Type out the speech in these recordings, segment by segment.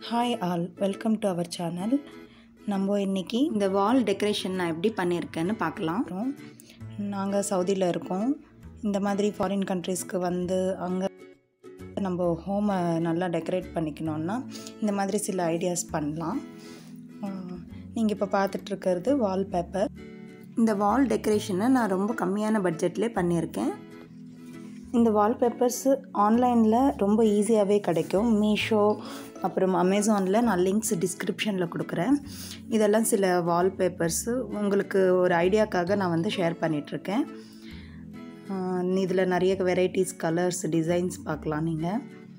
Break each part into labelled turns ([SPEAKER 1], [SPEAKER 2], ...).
[SPEAKER 1] hi all welcome to our channel நம்ம இன்னைக்கு இந்த வால் டெக்கரேஷன் நான் எப்படி பண்ணியிருக்கேன்னு பார்க்கலாம் நாங்கள் சவுதியில் இருக்கோம் இந்த மாதிரி ஃபாரின் கண்ட்ரீஸ்க்கு வந்து அங்கே நம்ம ஹோமை நல்லா டெக்கரேட் பண்ணிக்கணுன்னா இந்த மாதிரி சில ஐடியாஸ் பண்ணலாம் நீங்கள் இப்போ பார்த்துட்ருக்கிறது வால்பேப்பர் இந்த வால் டெக்கரேஷனை நான் ரொம்ப கம்மியான பட்ஜெட்லேயே பண்ணியிருக்கேன் இந்த வால்பேப்பர்ஸு ஆன்லைனில் ரொம்ப ஈஸியாகவே கிடைக்கும் மீஷோ அப்புறம் அமேசானில் நான் லிங்க்ஸ் டிஸ்கிரிப்ஷனில் கொடுக்குறேன் இதெல்லாம் சில வால்பேப்பர்ஸு உங்களுக்கு ஒரு ஐடியாக்காக நான் வந்து ஷேர் பண்ணிகிட்ருக்கேன் இதில் நிறைய வெரைட்டிஸ் கலர்ஸ் டிசைன்ஸ் பார்க்கலாம் நீங்கள்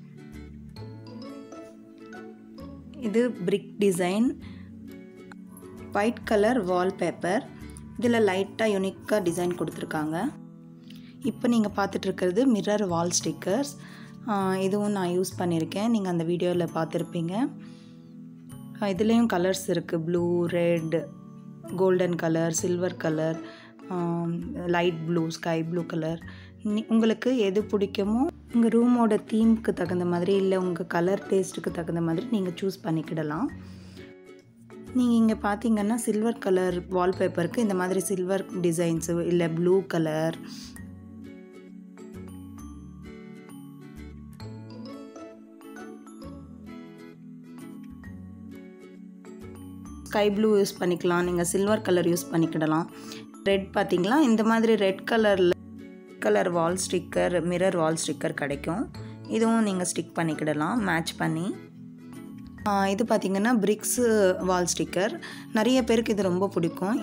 [SPEAKER 1] இது brick design white colour wallpaper இதில் லைட்டாக யூனிக்காக டிசைன் கொடுத்துருக்காங்க இப்போ நீங்கள் பார்த்துட்ருக்கிறது மிரர் வால் ஸ்டிக்கர்ஸ் இதுவும் நான் யூஸ் பண்ணியிருக்கேன் நீங்கள் அந்த வீடியோவில் பார்த்துருப்பீங்க இதுலேயும் கலர்ஸ் இருக்குது blue red golden colour silver colour light blue sky blue colour உங்களுக்கு எது பிடிக்குமோ உங்கள் ரூமோட தீம்க்கு தகுந்த மாதிரி இல்லை உங்கள் கலர் டேஸ்ட்டுக்கு தகுந்த மாதிரி நீங்கள் சூஸ் பண்ணிக்கிடலாம் நீங்கள் இங்கே பார்த்தீங்கன்னா சில்வர் கலர் வால்பேப்பருக்கு இந்த மாதிரி சில்வர் டிசைன்ஸு இல்லை blue colour sky blue use பண்ணிக்கலாம் நீங்கள் சில்வர் கலர் யூஸ் பண்ணிக்கிடலாம் ரெட் பார்த்திங்களா இந்த மாதிரி ரெட் கலரில் colour wall sticker mirror wall sticker கிடைக்கும் இதுவும் நீங்கள் ஸ்டிக் பண்ணிக்கிடலாம் மேட்ச் பண்ணி இது பார்த்திங்கன்னா பிரிக்ஸு வால் ஸ்டிக்கர் நிறைய பேருக்கு இது ரொம்ப பிடிக்கும்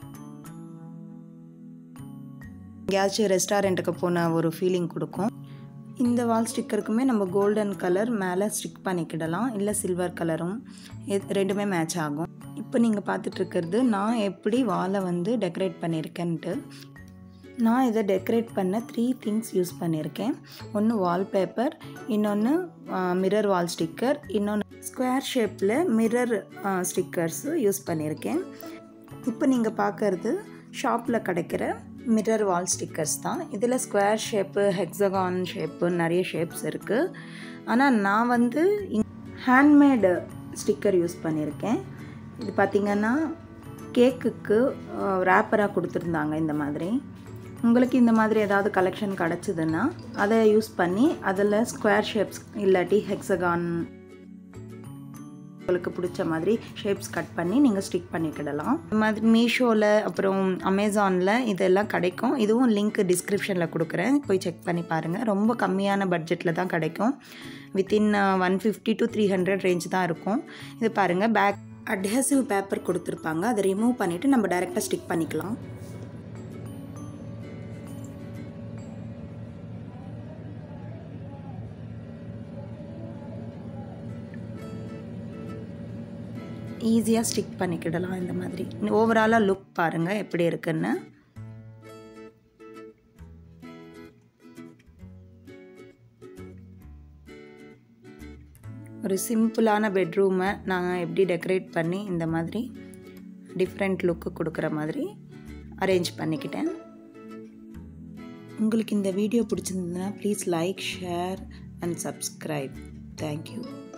[SPEAKER 1] எங்கேயாச்சும் ரெஸ்டாரண்ட்டுக்கு போன ஒரு ஃபீலிங் கொடுக்கும் இந்த வால் ஸ்டிக்கருக்குமே நம்ம கோல்டன் கலர் மேலே ஸ்டிக் பண்ணிக்கிடலாம் இல்லை சில்வர் கலரும் ரெண்டுமே மேட்ச் ஆகும் இப்போ நீங்கள் பார்த்துட்ருக்கிறது நான் எப்படி வாலை வந்து டெக்கரேட் பண்ணியிருக்கேன்ட்டு நான் இதை டெக்கரேட் பண்ண த்ரீ திங்ஸ் யூஸ் பண்ணியிருக்கேன் ஒன்று வால்பேப்பர் இன்னொன்று மிரர் வால் ஸ்டிக்கர் இன்னொன்று ஸ்கொயர் ஷேப்பில் மிரர் ஸ்டிக்கர்ஸு யூஸ் பண்ணியிருக்கேன் இப்போ நீங்கள் பார்க்குறது ஷாப்பில் கிடைக்கிற மிரர் வால் ஸ்டிக்கர்ஸ் தான் இதில் ஸ்கொயர் ஷேப்பு ஹெக்ஸகான் ஷேப்பு நிறைய ஷேப்ஸ் இருக்குது ஆனால் நான் வந்து ஹேண்ட்மேடு ஸ்டிக்கர் யூஸ் பண்ணியிருக்கேன் இது பார்த்திங்கன்னா கேக்குக்கு ரேப்பராக கொடுத்துருந்தாங்க இந்த மாதிரி உங்களுக்கு இந்த மாதிரி ஏதாவது கலெக்ஷன் கிடச்சிதுன்னா அதை யூஸ் பண்ணி அதில் ஸ்கொயர் ஷேப்ஸ் இல்லாட்டி ஹெக்ஸகான் உங்களுக்கு பிடிச்ச மாதிரி ஷேப்ஸ் கட் பண்ணி நீங்கள் ஸ்டிக் பண்ணிக்கிடலாம் இந்த மாதிரி மீஷோவில் அப்புறம் அமேசானில் இதெல்லாம் கிடைக்கும் இதுவும் லிங்க் டிஸ்கிரிப்ஷனில் கொடுக்குறேன் போய் செக் பண்ணி பாருங்கள் ரொம்ப கம்மியான பட்ஜெட்டில் தான் கிடைக்கும் within one fifty to three hundred range தான் இருக்கும் இது பாருங்கள் பேக் அட்ஹசிவ் பேப்பர் கொடுத்துருப்பாங்க அதை ரிமூவ் பண்ணிவிட்டு நம்ம டைரெக்டாக ஸ்டிக் பண்ணிக்கலாம் ஈஸியாக ஸ்டிக் பண்ணிக்கிடலாம் இந்த மாதிரி ஓவராலாக லுக் பாருங்கள் எப்படி இருக்குன்னு ஒரு சிம்பிளான பெட்ரூமை நான் எப்படி டெக்கரேட் பண்ணி இந்த மாதிரி டிஃப்ரெண்ட் லுக்கு கொடுக்குற மாதிரி அரேஞ்ச் பண்ணிக்கிட்டேன் உங்களுக்கு இந்த வீடியோ பிடிச்சிருந்ததுன்னா please like share and subscribe thank you